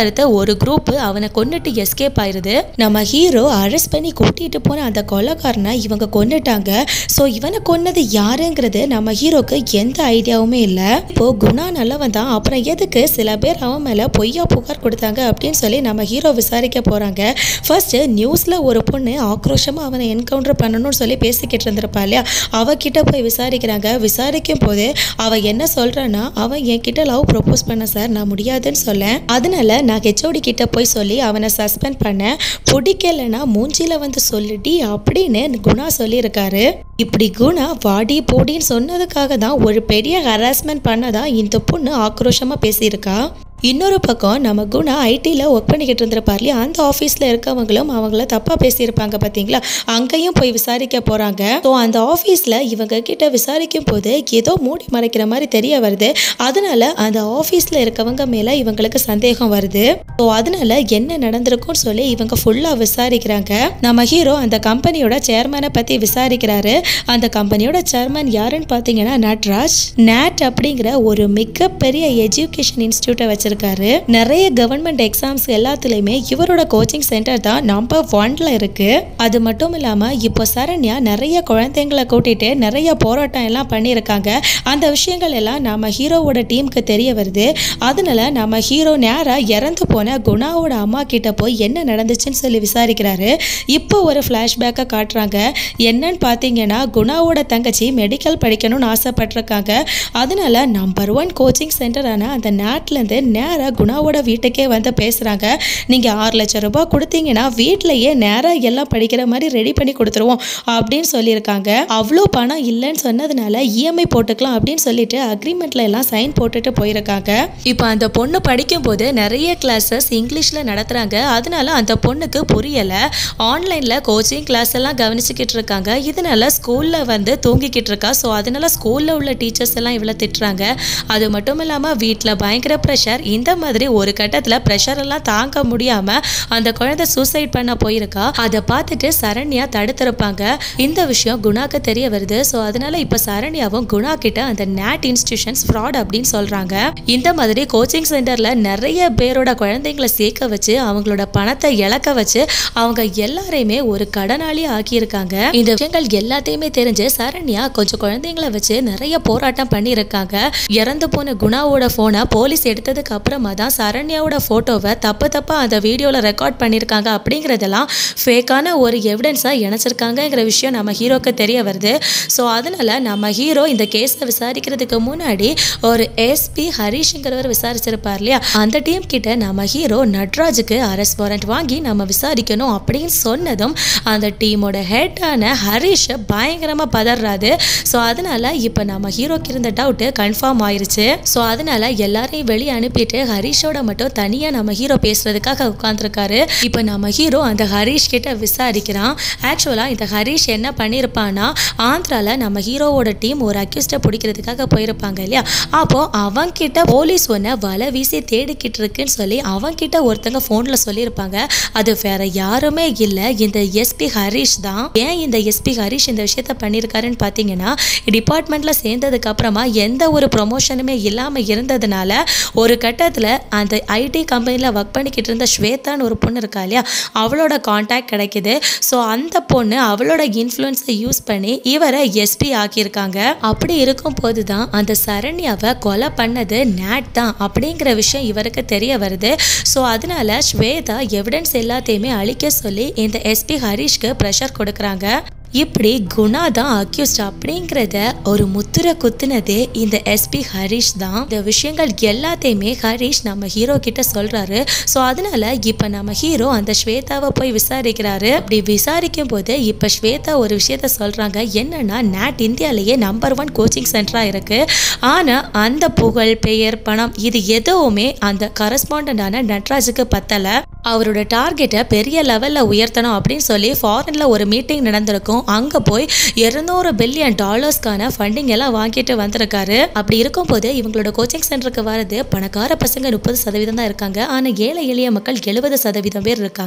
ஒரு குரூப் அவனை கொன்னுட்டு எஸ்கேப் ஆயிருது நம்ம ஹீரோ அரெஸ்ட் பண்ணி கூட்டிட்டு போன அந்த கொலைக்காரனை இவங்க கொன்னுட்டாங்க ஸோ இவனை கொன்னது யாருங்கிறது நம்ம ஹீரோக்கு எந்த ஐடியாவுமே இல்லை இப்போ குணா நல்லவன் தான் அப்புறம் எதுக்கு சில பேர் அவன் மேலே பொய்யா புகார் கொடுத்தாங்க அப்படின்னு சொல்லி நம்ம ஹீரோ விசாரிக்க போகிறாங்க ஃபர்ஸ்ட் நியூஸில் ஒரு பொண்ணு ஆக்ரோஷமாக அவனை என்கவுண்டர் பண்ணணும்னு சொல்லி பேசிக்கிட்டு இருந்திருப்பா இல்லையா அவகிட்ட போய் விசாரிக்கிறாங்க விசாரிக்கும் போது அவ என்ன சொல்றான்னா அவன் என்கிட்ட லவ் ப்ரொபோஸ் பண்ண சார் நான் முடியாதுன்னு சொல்ல அதனால நான் ஹெச்ஓடி கிட்ட போய் சொல்லி அவனை சஸ்பெண்ட் பண்ணேன் பிடிக்கலைன்னா மூஞ்சில வந்து சொல்லிடி அப்படின்னு குணா சொல்லியிருக்காரு இப்படி குணா வாடி போடின்னு சொன்னதுக்காக தான் ஒரு பெரிய ஹராஸ்மெண்ட் பண்ணதா இந்த பொண்ணு ஆக்ரோஷமாக பேசியிருக்கா இன்னொரு பக்கம் நம்ம குணா ஐடியில் ஒர்க் பண்ணிக்கிட்டு இருந்திருப்பார் இல்லையா அந்த ஆஃபீஸில் இருக்கவங்களும் அவங்கள தப்பாக பேசியிருப்பாங்க பார்த்தீங்களா அங்கேயும் போய் விசாரிக்க போகிறாங்க ஸோ அந்த ஆஃபீஸில் இவங்க கிட்ட விசாரிக்கும் போது ஏதோ மூடி மறைக்கிற மாதிரி தெரிய வருது அதனால அந்த ஆஃபீஸில் இருக்கவங்க மேலே இவங்களுக்கு சந்தேகம் வருது ஸோ அதனால என்ன நடந்திருக்கும்னு சொல்லி இவங்க ஃபுல்லாக விசாரிக்கிறாங்க நம்ம ஹீரோ அந்த கம்பெனியோட சேர்மனை பற்றி விசாரிக்கிறாரு அந்த கம்பெனியோட சேர்மன் யாருன்னு பார்த்தீங்கன்னா நட்ராஜ் நேட் அப்படிங்கிற ஒரு மிகப்பெரிய எஜுகேஷன் இன்ஸ்டியூட்டை வச்சிருக்காரு நிறைய கவர்மெண்ட் எக்ஸாம்ஸ் எல்லாத்துலேயுமே இவரோட கோச்சிங் சென்டர் தான் நம்பர் ஒன்ல இருக்கு அது மட்டும் இல்லாமல் இப்போ சரண்யா நிறைய குழந்தைங்களை கூட்டிட்டு நிறைய போராட்டம் எல்லாம் பண்ணியிருக்காங்க அந்த விஷயங்கள் எல்லாம் நம்ம ஹீரோவோட டீமுக்கு தெரிய வருது அதனால நம்ம ஹீரோ நேராக இறந்து போன குணாவோட அம்மா கிட்ட போய் என்ன நடந்துச்சுன்னு சொல்லி விசாரிக்கிறாரு இப்போ ஒரு ஃப்ளாஷ்பேக்கை காட்டுறாங்க என்னன்னு பார்த்தீங்கன்னா குணாவோட தங்கச்சி மெடிக்கல் படிக்கணும்னு ஆசைப்பட்டிருக்காங்க அதனால நம்பர் ஒன் கோச்சிங் சென்டரான அந்த நாட்டிலேருந்து நேராக குணாவோட வீட்டுக்கே வந்து பேசுகிறாங்க நீங்கள் ஆறு லட்சம் ரூபாய் கொடுத்தீங்கன்னா வீட்டிலையே நேராக எல்லாம் படிக்கிற மாதிரி ரெடி பண்ணி கொடுத்துருவோம் அப்படின்னு சொல்லியிருக்காங்க அவ்வளோ பணம் இல்லைன்னு சொன்னதுனால இஎம்ஐ போட்டுக்கலாம் அப்படின்னு சொல்லிட்டு அக்ரிமெண்ட்ல எல்லாம் சைன் போட்டுட்டு போயிருக்காங்க இப்போ அந்த பொண்ணு படிக்கும்போது நிறைய கிளாஸஸ் இங்கிலீஷில் நடத்துகிறாங்க அதனால அந்த பொண்ணுக்கு புரியலை ஆன்லைனில் கோச்சிங் கிளாஸ் எல்லாம் கவனிச்சுக்கிட்டு இருக்காங்க இதனால ஸ்கூலில் வந்து தூங்கிக்கிட்டு இருக்கா ஸோ அதனால ஸ்கூலில் உள்ள டீச்சர்ஸ் எல்லாம் இவ்வளோ திட்டுறாங்க அது மட்டும் இல்லாமல் வீட்டில் பயங்கர ப்ரெஷர் இந்த மாதிரி ஒரு கட்டத்தில் ப்ரெஷர் எல்லாம் தாங்க முடியாமல் அந்த குழந்தை சூசைட் பண்ண போயிருக்கா அதை பார்த்துட்டு சரண்யா தடுத்திருப்பாங்க இந்த விஷயம் குணாக்கு தெரிய வருது ஸோ அதனால இப்போ சரண்யாவும் குணா கிட்ட அந்த நேட் இன்ஸ்டிடியூஷன்ஸ் ஃப்ராட் அப்படின்னு சொல்கிறாங்க இந்த மாதிரி கோச்சிங் சென்டரில் நிறைய பேரோட குழந்தைங்களை சேர்க்க வச்சு அவங்களோட பணத்தை இழக்க வச்சு அவங்க எல்லாரையுமே ஒரு கடனாளி ஆக்கியிருக்காங்க இந்த விஷயங்கள் எல்லாத்தையுமே தெரிஞ்சு சரண்யா கொஞ்சம் குழந்தைங்களை வச்சு நிறைய போராட்டம் பண்ணியிருக்காங்க இறந்து போன குணாவோட ஃபோனை போலீஸ் எடுத்ததுக்கு அப்புறமா தான் சரண்யாவோட ஃபோட்டோவை தப்பு தப்பாக அந்த வீடியோவில் ரெக்கார்ட் பண்ணியிருக்காங்க அப்படிங்கிறதெல்லாம் ஃபேக்கான ஒரு எவிடன்ஸாக இணைச்சிருக்காங்கங்கிற விஷயம் நம்ம ஹீரோக்கு தெரிய வருது ஸோ அதனால நம்ம ஹீரோ இந்த கேஸை விசாரிக்கிறதுக்கு முன்னாடி ஒரு எஸ்பி ஹரிஷ்ங்கிறவர் விசாரிச்சிருப்பார் இல்லையா அந்த டீம் கிட்ட நம்ம ஹீரோ நட்ராஜுக்கு அரெஸ்ட் வாரண்ட் வாங்கி நம்ம விசாரிக்கணும் அப்படின்னு சொன்னதும் அந்த டீமோட ஹெட்டான ஹரிஷ் பயங்கரமாக பதறாது ஸோ அதனால இப்போ நம்ம ஹீரோக்கு இருந்த டவுட்டு கன்ஃபார்ம் ஆயிருச்சு ஸோ அதனால எல்லாரையும் வெளியே அனுப்பிட்டு ஹரிஷோட மட்டும் தனியாக நம்ம ஹீரோ பேசுறதுக்காக உட்காந்துருக்காரு இப்போ நம்ம ஹீரோ அந்த ஹரிஷ் கிட்ட விசாரிக்கிறான் ஆக்சுவலாக இந்த ஹரிஷ் என்ன பண்ணியிருப்பான்னா ஆந்திரால நம்ம ஹீரோவோட டீம் ஒரு அக்யூஸ்டை பிடிக்கிறதுக்காக போயிருப்பாங்க இல்லையா அப்போ அவன் கிட்ட போலீஸ் ஒன்று வலை வீசி தேடிக்கிட்டு இருக்குன்னு சொல்லி அவன் கிட்ட ஒருத்தங்க ஃபோனில் சொல்லியிருப்பாங்க அது வேற யாருமே இல்லை இந்த எஸ்பி ஹரிஷ் தான் ஏன் இந்த எஸ்பி ஹரிஷ் இந்த விஷயத்த பண்ணியிருக்காருன்னு பார்த்தீங்கன்னா டிபார்ட்மெண்ட்ல சேர்ந்ததுக்கு அப்புறமா எந்த ஒரு ப்ரொமோஷனுமே இல்லாமல் இருந்ததுனால ஒரு கட்டத்தில் அந்த ஐடி கம்பெனியில் ஒர்க் பண்ணிக்கிட்டு இருந்த ஸ்வேதான்னு ஒரு பொண்ணு இருக்கா இல்லையா அவளோட காண்டாக்ட் கிடைக்குது ஸோ அந்த பொண்ணு அவளோட இன்ஃப்ளூயன்ஸை யூஸ் பண்ணி இவரை எஸ்பி ஆக்கியிருக்காங்க அப்படி இருக்கும் போது தான் அந்த சரண்யாவை கொலை பண்ணது நேட் தான் அப்படிங்கிற விஷயம் இவருக்கு தெரிய வருது ஸோ அதனால ஸ்வேதா எவிடன்ஸ் எல்லாத்தையுமே அழிக்க சொல்லி இந்த எஸ்பி ஹரிஷ்க்கு ப்ரெஷர் கொடுக்குறாங்க இப்படி குணா தான் அக்யூஸ்ட் அப்படிங்கிறத ஒரு முத்திரை குத்துனதே இந்த எஸ்பி ஹரிஷ் தான் இந்த விஷயங்கள் எல்லாத்தையுமே ஹரிஷ் நம்ம ஹீரோ கிட்ட சொல்றாரு ஸோ அதனால இப்ப நம்ம ஹீரோ அந்த ஸ்வேதாவை போய் விசாரிக்கிறாரு அப்படி விசாரிக்கும் போது இப்ப ஸ்வேதா ஒரு விஷயத்த சொல்றாங்க என்னன்னா நாட் இந்தியாலேயே நம்பர் ஒன் கோச்சிங் சென்டரா இருக்கு ஆனா அந்த புகழ் பெயர் பணம் இது எதுவுமே அந்த கரஸ்பாண்டான நட்ராஜுக்கு பத்தல அவரோட டார்கெட்டை பெரிய லெவலில் உயர்த்தணும் அப்படின்னு சொல்லி ஃபாரினில் ஒரு மீட்டிங் நடந்திருக்கும் அங்கே போய் இருநூறு பில்லியன் டாலர்ஸ்க்கான ஃபண்டிங் எல்லாம் வாங்கிட்டு வந்திருக்காரு அப்படி இருக்கும்போது இவங்களோட கோச்சிங் சென்டருக்கு வரது பணக்கார பசங்க முப்பது சதவீதம் தான் இருக்காங்க ஆனால் ஏழை எளிய மக்கள் எழுபது சதவீதம் பேர் இருக்காங்க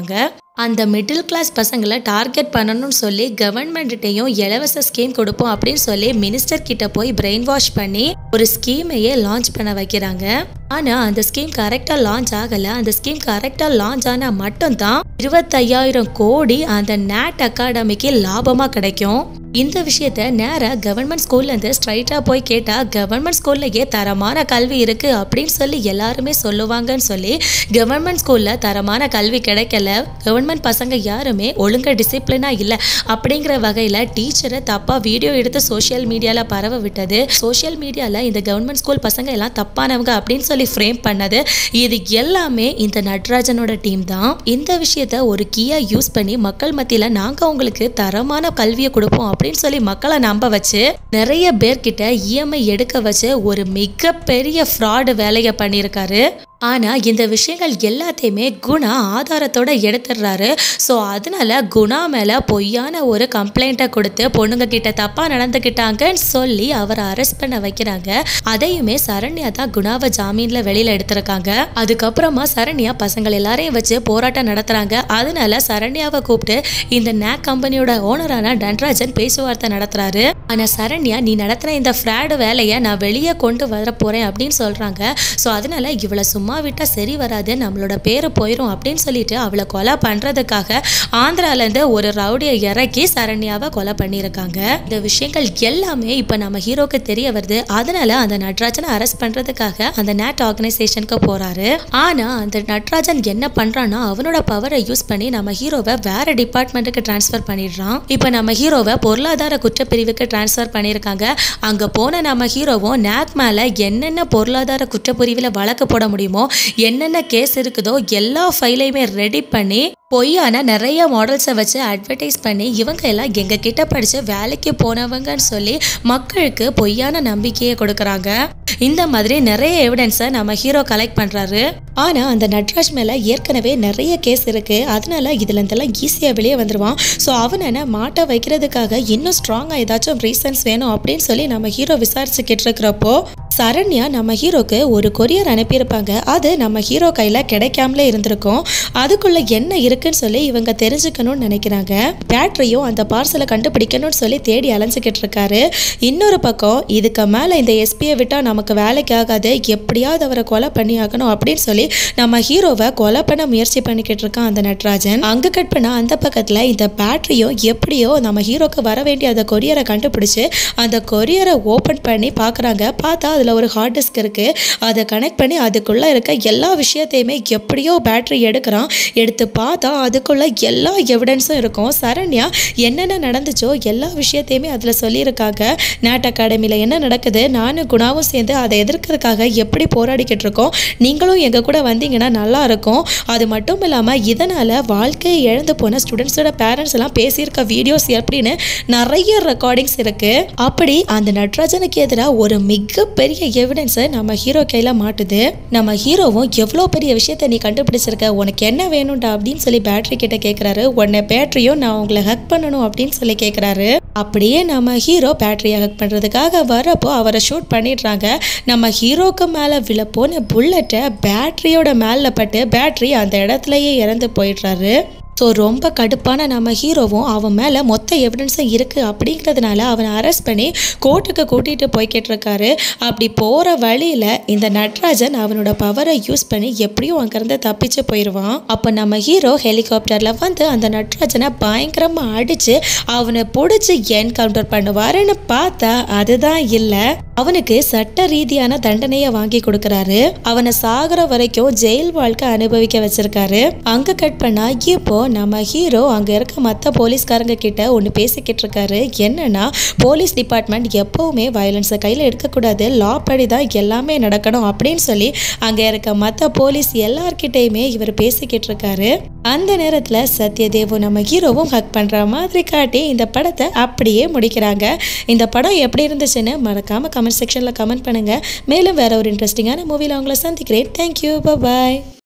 அந்த மிடில் கிளாஸ் பசங்களை டார்கெட் பண்ணணும்னு சொல்லி கவர்மெண்ட்டையும் இலவச ஸ்கீம் கொடுப்போம் அப்படின்னு சொல்லி மினிஸ்டர் கிட்ட போய் பிரெயின் வாஷ் பண்ணி ஒரு ஸ்கீமையே லான்ச் பண்ண வைக்கிறாங்க ஆனா அந்த ஸ்கீம் கரெக்டா லான்ச் ஆகல அந்த ஸ்கீம் கரெக்டா லான்ச் ஆனா மட்டும்தான் இருபத்தையாயிரம் கோடி அந்த நேட் அகாடமிக்கு லாபமா கிடைக்கும் இந்த விஷயத்த நேரா கவர்மெண்ட் ஸ்கூல்ல இருந்து ஸ்ட்ரைட்டா போய் கேட்டா கவர்மெண்ட் ஸ்கூல்லயே தரமான கல்வி இருக்கு அப்படின்னு சொல்லி எல்லாருமே சொல்லுவாங்கன்னு சொல்லி கவர்மெண்ட் ஸ்கூல்ல தரமான கல்வி கிடைக்கல கவர்மெண்ட் பசங்க யாருமே ஒழுங்கா டிசிப்ளினா இல்ல அப்படிங்கிற வகையில டீச்சரை தப்பா வீடியோ எடுத்து சோஷியல் மீடியால பரவ விட்டது சோஷியல் மீடியால இந்த கவர்மெண்ட் ஸ்கூல் பசங்க எல்லாம் தப்பானவங்க அப்படின்னு சொல்லி ஃப்ரேம் பண்ணது இது எல்லாமே இந்த நட்ராஜனோட டீம் தான் இந்த விஷயத்த ஒரு கீயா யூஸ் பண்ணி மக்கள் மத்தியில நாங்க உங்களுக்கு தரமான கல்வியை கொடுப்போம் அப்படின்னு சொல்லி மக்களை நம்ப வச்சு நிறைய பேர்கிட்ட இஎம்ஐ எடுக்க வச்சு ஒரு மிகப்பெரிய ஃப்ராடு வேலையை பண்ணியிருக்காரு ஆனா இந்த விஷயங்கள் எல்லாத்தையுமே குணா ஆதாரத்தோட எடுத்துடுறாரு ஸோ அதனால குணா மேல பொய்யான ஒரு கம்ப்ளைண்ட்டை கொடுத்து பொண்ணுங்க கிட்ட தப்பா நடந்துக்கிட்டாங்கன்னு சொல்லி அவரை அரெஸ்ட் பண்ண வைக்கிறாங்க அதையுமே சரண்யா தான் குணாவை ஜாமீன்ல வெளியில எடுத்திருக்காங்க அதுக்கப்புறமா சரண்யா பசங்கள் எல்லாரையும் வச்சு போராட்டம் நடத்துறாங்க அதனால சரண்யாவை கூப்பிட்டு இந்த நேக் கம்பெனியோட ஓனரான தன்ராஜன் பேச்சுவார்த்தை நடத்துறாரு ஆனா சரண்யா நீ நடத்துற இந்த ஃப்ராடு வேலையை நான் வெளியே கொண்டு வர போறேன் அப்படின்னு சொல்றாங்க ஸோ அதனால இவளை சும்மா விட்டா சரி வராது நம்மளோட பேரு போயிடும் அப்படின்னு சொல்லிட்டு அவளை கொலை பண்றதுக்காக ஆந்திரால இருந்து ஒரு ரவுடியை இறக்கி சரண்யாவை கொலை பண்ணியிருக்காங்க இந்த விஷயங்கள் எல்லாமே இப்ப நம்ம ஹீரோக்கு தெரிய வருது அதனால அந்த நட்ராஜனை அரெஸ்ட் பண்றதுக்காக அந்த நேட் ஆர்கனைசேஷனுக்கு போறாரு ஆனா அந்த நட்ராஜன் என்ன பண்றான்னா அவனோட பவரை யூஸ் பண்ணி நம்ம ஹீரோவை வேற டிபார்ட்மெண்ட்டுக்கு டிரான்ஸ்ஃபர் பண்ணிடுறான் இப்ப நம்ம ஹீரோவை பொருளாதார குற்றப்பிரிவுக்கு டிரான்ஸ்ஃபர் பண்ணியிருக்காங்க அங்க போன நம்ம ஹீரோவும் நேக் மேல என்னென்ன பொருளாதார குற்றப்பிரிவில் வழக்கு போட முடியுமோ என்னென்ன கேஸ் இருக்குதோ எல்லா ஃபைலையுமே ரெடி பண்ணி பொய்யான நிறைய மாடல்ஸை வச்சு அட்வர்டைஸ் பண்ணி இவங்க எல்லாம் எங்க கிட்ட படிச்சு வேலைக்கு போனவங்கன்னு சொல்லி மக்களுக்கு பொய்யான நம்பிக்கையை கொடுக்குறாங்க இந்த மாதிரி நிறைய எவிடன்ஸை நம்ம ஹீரோ கலெக்ட் பண்றாரு ஆனா அந்த நட்ராஜ் மேல ஏற்கனவே நிறைய கேஸ் இருக்கு அதனால இதுல இருந்தெல்லாம் ஈஸியா வெளியே வந்துருவான் ஸோ அவனை என்ன மாட்ட வைக்கிறதுக்காக இன்னும் ஸ்ட்ராங்கா ஏதாச்சும் ரீசன்ஸ் வேணும் அப்படின்னு சொல்லி நம்ம ஹீரோ விசாரிச்சுக்கிட்டு இருக்கிறப்போ சரண்யா நம்ம ஹீரோக்கு ஒரு கொரியர் அனுப்பியிருப்பாங்க அது நம்ம ஹீரோ கையில் கிடைக்காமலே இருந்திருக்கும் அதுக்குள்ள என்ன இருக்குன்னு சொல்லி இவங்க தெரிஞ்சுக்கணும்னு நினைக்கிறாங்க பேட்டரியும் அந்த பார்சலை கண்டுபிடிக்கணும்னு சொல்லி தேடி அலைஞ்சிக்கிட்டு இருக்காரு இன்னொரு பக்கம் இதுக்கு மேலே இந்த எஸ்பியை விட்டால் நமக்கு வேலைக்கு ஆகாது எப்படியாவது அவரை கொலை பண்ணி ஆகணும் அப்படின்னு சொல்லி நம்ம ஹீரோவை கொலை பண்ண முயற்சி பண்ணிக்கிட்டு இருக்கான் அந்த நட்ராஜன் அங்கே கட் பண்ண அந்த பக்கத்தில் இந்த பேட்டரியும் எப்படியோ நம்ம ஹீரோக்கு வர வேண்டிய அந்த கொரியரை கண்டுபிடிச்சு அந்த கொரியரை ஓப்பன் பண்ணி பார்க்குறாங்க பார்த்தா அதில் ஒரு ஹார்ட் டிஸ்க் இருக்குது அதை கனெக்ட் பண்ணி அதுக்குள்ளே இருக்க எல்லா விஷயத்தையுமே எப்படியோ பேட்டரி எடுக்கிறான் எடுத்து பார்த்தா அதுக்குள்ளே எல்லா எவிடன்ஸும் இருக்கும் சரண்யா என்னென்ன நடந்துச்சோ எல்லா விஷயத்தையுமே அதில் சொல்லியிருக்காங்க நாட் அகாடமியில் என்ன நடக்குது நானும் குணாவும் சேர்ந்து அதை எதிர்க்கிறதுக்காக எப்படி போராடிக்கிட்டு இருக்கோம் நீங்களும் எங்கள் கூட வந்தீங்கன்னா நல்லா இருக்கும் அது மட்டும் இல்லாமல் இதனால் வாழ்க்கையை இழந்து போன ஸ்டூடெண்ட்ஸோட பேரண்ட்ஸ் எல்லாம் பேசியிருக்க வீடியோஸ் எப்படின்னு நிறைய ரெக்கார்டிங்ஸ் இருக்குது அப்படி அந்த நட்ராஜனுக்கு எதிராக ஒரு மிகப்பெரிய எவிடன்ஸை நம்ம ஹீரோ கையில் மாட்டுது நம்ம ஹீரோவும் எவ்வளோ பெரிய விஷயத்த நீ கண்டுபிடிச்சிருக்க உனக்கு என்ன வேணும்டா அப்படின்னு சொல்லி பேட்டரி கிட்ட கேட்குறாரு உடனே பேட்டரியும் நான் உங்களை ஹக் பண்ணணும் அப்படின்னு சொல்லி கேட்குறாரு அப்படியே நம்ம ஹீரோ பேட்டரியை ஹக் பண்ணுறதுக்காக வரப்போ அவரை ஷூட் பண்ணிடுறாங்க நம்ம ஹீரோக்கு மேலே விழ போன புல்லட்டை பேட்டரியோட மேலே பட்டு பேட்டரி அந்த இடத்துலயே இறந்து போயிடுறாரு ஸோ ரொம்ப கடுப்பான நம்ம ஹீரோவும் அவன் மேலே மொத்த எவிடன்ஸும் இருக்குது அப்படிங்கிறதுனால அவனை அரெஸ்ட் பண்ணி கோர்ட்டுக்கு கூட்டிகிட்டு போய்கிட்டு இருக்காரு அப்படி போகிற வழியில் இந்த நட்ராஜன் அவனோட பவரை யூஸ் பண்ணி எப்படியும் அங்கேருந்து தப்பிச்சு போயிடுவான் அப்போ நம்ம ஹீரோ ஹெலிகாப்டரில் வந்து அந்த நட்ராஜனை பயங்கரமாக அடித்து அவனை பிடிச்சி என்கவுண்டர் பண்ணுவாருன்னு பார்த்தா அதுதான் இல்லை அவனுக்கு சட்ட ரீதியான தண்டனையை வாங்கி கொடுக்கறாரு அவனை சாகுற வரைக்கும் ஜெயில் வாழ்க்கை அனுபவிக்க வச்சிருக்காரு அங்க கட் பண்ணா இப்போ நம்ம ஹீரோ அங்க இருக்க மத்த போலீஸ்காரங்க கிட்ட ஒன்று பேசிக்கிட்டு இருக்காரு என்னன்னா போலீஸ் டிபார்ட்மெண்ட் எப்பவுமே வயலன்ஸை கையில் எடுக்கக்கூடாது லா படி தான் எல்லாமே நடக்கணும் அப்படின்னு சொல்லி அங்க இருக்க மத்த போலீஸ் எல்லார்கிட்டயுமே இவர் பேசிக்கிட்டு இருக்காரு அந்த நேரத்துல சத்யதேவ் நம்ம ஹீரோவும் ஹக் பண்ற மாதிரி காட்டி இந்த படத்தை அப்படியே முடிக்கிறாங்க இந்த படம் எப்படி இருந்துச்சுன்னு மறக்காம கமெண்ட் செக்ஷன்ல கமெண்ட் பண்ணுங்க மேலும் வேற ஒரு இன்ட்ரெஸ்டிங்கான மூவில உங்களை சந்திக்கிறேன் தேங்க்யூ பாய்